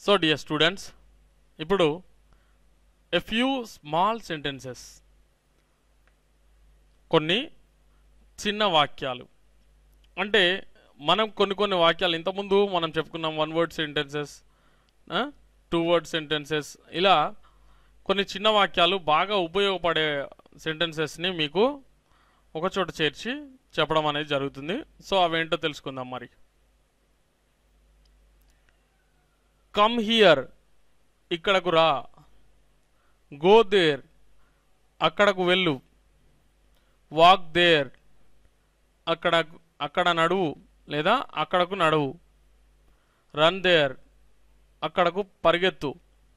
so dear students ఇప్పుడు a few small sentences కొన్ని చిన్న వాక్యాలు అంటే మనం కొన్ని కొన్ని వాక్యాలు ఇంతకుముందు మనం చెప్పుకున్నాం one word sentences two word sentences ఇలా కొన్ని చిన్న వాక్యాలు బాగా ఉపయోగపడే సెంటెన్సెస్ని మీకు ఒక చోట చేర్చి చెప్పడం అనేది జరుగుతుంది సో అవేంటో తెలుసుకుందాం మరి కమ్ హియర్ ఇక్కడకు రా గో దేర్ అక్కడకు వెళ్ళు వాక్ దేర్ అక్కడ అక్కడ నడువు లేదా అక్కడకు నడువు రన్ దేర్ అక్కడకు పరిగెత్తు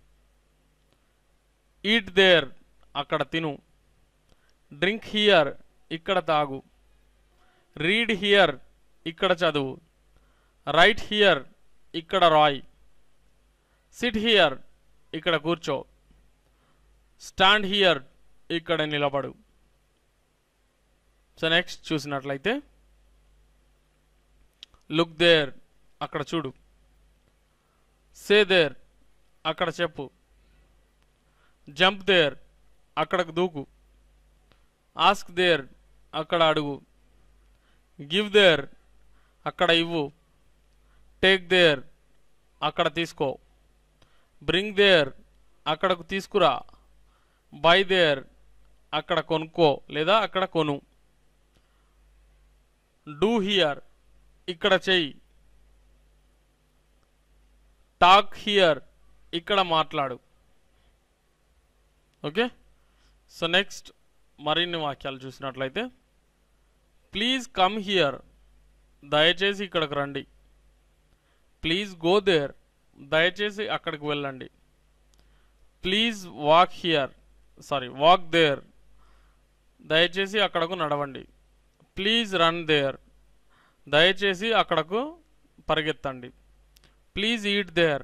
ఈట్ దేర్ అక్కడ తిను డ్రింక్ హియర్ ఇక్కడ తాగు రీడ్ హియర్ ఇక్కడ చదువు రైట్ హియర్ ఇక్కడ రాయ్ సిట్ హియర్ ఇక్కడ కూర్చో స్టాండ్ హియర్ ఇక్కడ నిలబడు సో నెక్స్ట్ చూసినట్లయితే లుక్ దేర్ అక్కడ చూడు సే దేర్ అక్కడ చెప్పు జంప్ దేర్ అక్కడకు దూకు ఆస్క్ దేర్ అక్కడ అడుగు గివ్ దేర్ అక్కడ ఇవ్వు టేక్ దేర్ అక్కడ తీసుకో బ్రింగ్ దేర్ అక్కడకు తీసుకురా బై దేర్ అక్కడ కొనుక్కో లేదా అక్కడ కొను డూ హియర్ ఇక్కడ చెయ్యి టాక్ హియర్ ఇక్కడ మాట్లాడు ఓకే సో నెక్స్ట్ మరిన్ని వాక్యాలు చూసినట్లయితే ప్లీజ్ కమ్ హియర్ దయచేసి ఇక్కడికి రండి ప్లీజ్ గో దేర్ దయచేసి అక్కడికి వెళ్ళండి please walk here sorry walk there దయచేసి అక్కడకు నడవండి ప్లీజ్ రన్ దేర్ దయచేసి అక్కడకు పరిగెత్తండి ప్లీజ్ ఈట్ దేర్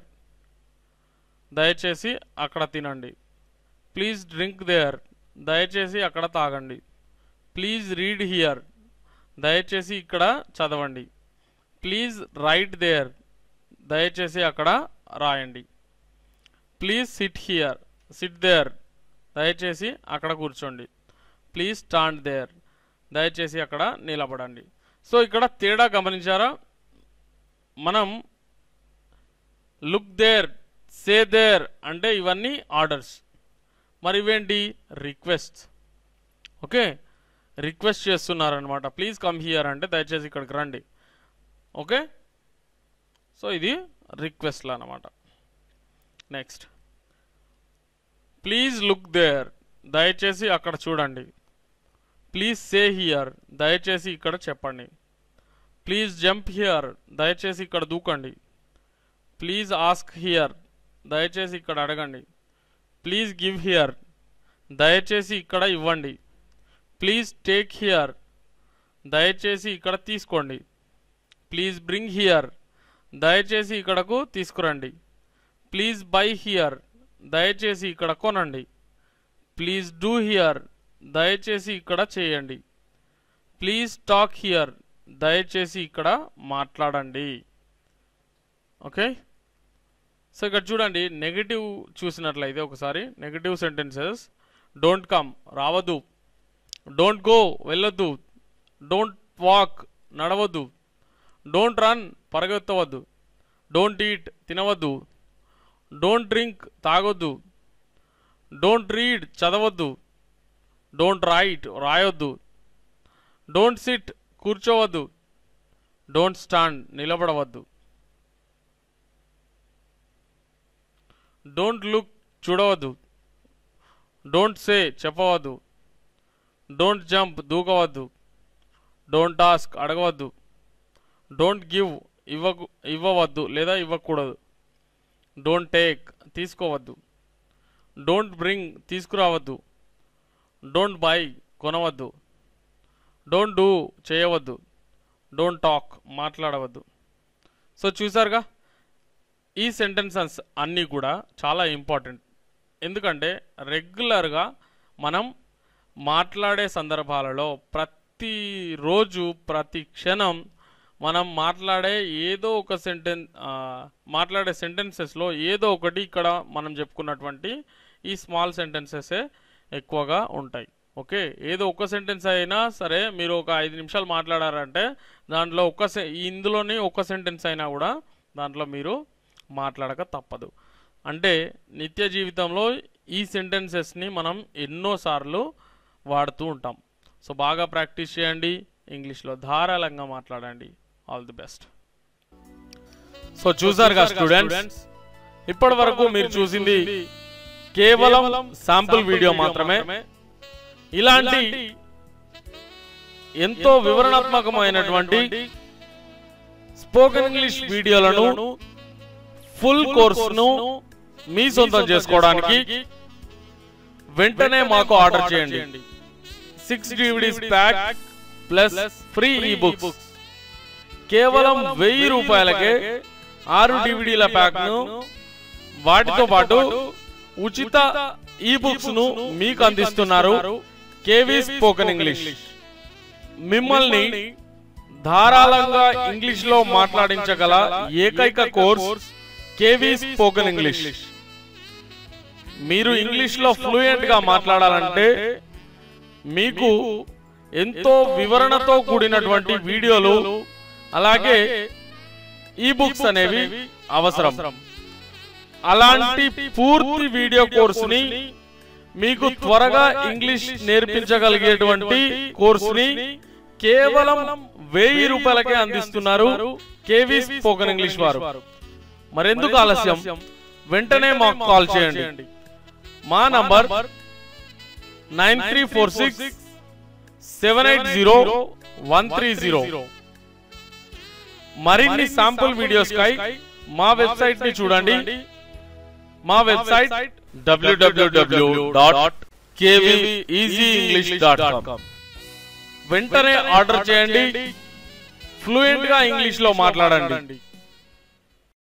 దయచేసి అక్కడ తినండి ప్లీజ్ డ్రింక్ దేర్ దయచేసి అక్కడ తాగండి ప్లీజ్ రీడ్ హియర్ దయచేసి ఇక్కడ చదవండి ప్లీజ్ రైట్ దేర్ దయచేసి అక్కడ రాయండి please sit here sit there దయచేసి అక్కడ కూర్చోండి ప్లీజ్ స్టాండ్ దేర్ దయచేసి అక్కడ నిలబడండి సో ఇక్కడ తేడా గమనించారా మనం లుక్ దేర్ సే దేర్ అంటే ఇవన్నీ ఆర్డర్స్ మరి ఇవేంటి రిక్వెస్ట్ ఓకే రిక్వెస్ట్ చేస్తున్నారనమాట ప్లీజ్ కమ్ హియర్ అంటే దయచేసి ఇక్కడికి రండి ఓకే సో ఇది రిక్వెస్ట్లు అనమాట నెక్స్ట్ ప్లీజ్ లుక్ దేర్ దయచేసి అక్కడ చూడండి ప్లీజ్ సే హియర్ దయచేసి ఇక్కడ చెప్పండి ప్లీజ్ జంప్ హియర్ దయచేసి ఇక్కడ దూకండి ప్లీజ్ ఆస్క్ హియర్ దయచేసి ఇక్కడ అడగండి ప్లీజ్ గివ్ హియర్ దయచేసి ఇక్కడ ఇవ్వండి ప్లీజ్ టేక్ హియర్ దయచేసి ఇక్కడ తీసుకోండి ప్లీజ్ బ్రింగ్ హియర్ దయచేసి ఇక్కడకు తీసుకురండి ప్లీజ్ బై హియర్ దయచేసి ఇక్కడ కొనండి ప్లీజ్ డూ హియర్ దయచేసి ఇక్కడ చేయండి ప్లీజ్ టాక్ హియర్ దయచేసి ఇక్కడ మాట్లాడండి ఓకే సో ఇక్కడ చూడండి నెగిటివ్ చూసినట్లయితే ఒకసారి నెగిటివ్ సెంటెన్సెస్ డోంట్ కమ్ రావద్దు డోంట్ గో వెళ్ళొద్దు డోంట్ వాక్ నడవద్దు డోంట్ రన్ పరిగెత్తవద్దు డోంట్ ఈట్ తినవద్దు డోంట్ డ్రింక్ తాగొద్దు డోంట్ రీడ్ చదవద్దు డోంట్ రైట్ రాయొద్దు డోంట్ సిట్ కూర్చోవద్దు డోంట్ స్టాండ్ నిలబడవద్దు డోంట్ లుక్ చూడవద్దు డోంట్ సే చెప్పవద్దు డోంట్ జంప్ దూకవద్దు డోంట్ టాస్క్ అడగవద్దు డోంట్ గివ్ ఇవ్వకు ఇవ్వవద్దు లేదా ఇవ్వకూడదు డోంట్ టేక్ తీసుకోవద్దు డోంట్ బ్రింగ్ తీసుకురావద్దు డోంట్ బై కొనవద్దు డోంట్ డూ చేయవద్దు డోంట్ టాక్ మాట్లాడవద్దు సో చూసారుగా ఈ సెంటెన్సెస్ అన్నీ కూడా చాలా ఇంపార్టెంట్ ఎందుకంటే రెగ్యులర్గా మనం మాట్లాడే సందర్భాలలో ప్రతిరోజు ప్రతి క్షణం మనం మాట్లాడే ఏదో ఒక సెంటెన్ మాట్లాడే సెంటెన్సెస్లో ఏదో ఒకటి ఇక్కడ మనం చెప్పుకున్నటువంటి ఈ స్మాల్ సెంటెన్సెసే ఎక్కువగా ఉంటాయి ఓకే ఏదో ఒక సెంటెన్స్ అయినా సరే మీరు ఒక ఐదు నిమిషాలు మాట్లాడారంటే దాంట్లో ఒక సె ఇందులోని ఒక సెంటెన్స్ అయినా కూడా దాంట్లో మీరు మాట్లాడక తప్పదు అంటే నిత్య జీవితంలో ఈ సెంటెన్సెస్ని మనం ఎన్నోసార్లు వాడుతూ ఉంటాం సో బాగా ప్రాక్టీస్ చేయండి ఇంగ్లీష్లో ధారాళంగా మాట్లాడండి ఆల్ ది బెస్ట్ సో చూసారుగా స్టూడెంట్స్ ఇప్పటి వరకు మీరు చూసింది కేవలం శాంపుల్ వీడియో మాత్రమే ఇలాంటి ఎంతో వివరణాత్మకమైనటువంటి స్పోకెన్ ఇంగ్లీష్ వీడియోలను ఫుల్ కోర్సును మీ సొంతం చేసుకోవడానికి వెంటనే మాకు ఆర్డర్ చేయండి six DVDs pack plus free e books కేవలం వెయ్యి రూపాయలకే ఆరు డివిడీల ప్యాక్ ను వాటితో పాటు ఉచిత ఈ బుక్స్ ను మీకు అందిస్తున్నారు కేవీ స్పోకెన్ ఇంగ్లీష్ మిమ్మల్ని ధారాళంగా ఇంగ్లీష్ లో మాట్లాడించగల ఏకైక కోర్స్ కేవీ స్పోకెన్ ఇంగ్లీష్ మీరు ఇంగ్లీష్ లో ఫ్లూయెంట్ గా మాట్లాడాలంటే మీకు ఎంతో వివరణతో కూడినటువంటి వీడియోలు అలాగే ఈ బుక్స్ అనేవి అవసరం అలాంటి పూర్తి వీడియో కోర్సుని మీకు త్వరగా ఇంగ్లీష్ నేర్పించగలిగేటువంటి కోర్సుని కేవలం వెయ్యి రూపాయలకే అందిస్తున్నారు కేవీ స్పోకెన్ ఇంగ్లీష్ వారు మరెందుకు ఆలస్యం వెంటనే మాకు కాల్ చేయండి మా number nine three four six seven eight zero one three zero మరిన్ని శాంపుల్ వీడియోస్ కై మా వెబ్సైట్ ని చూడండి మా website W W W dot English dot com వెంటనే ఆర్డర్ చేయండి ఫ్లూయెంట్ గా ఇంగ్లీష్ లో మాట్లాడండి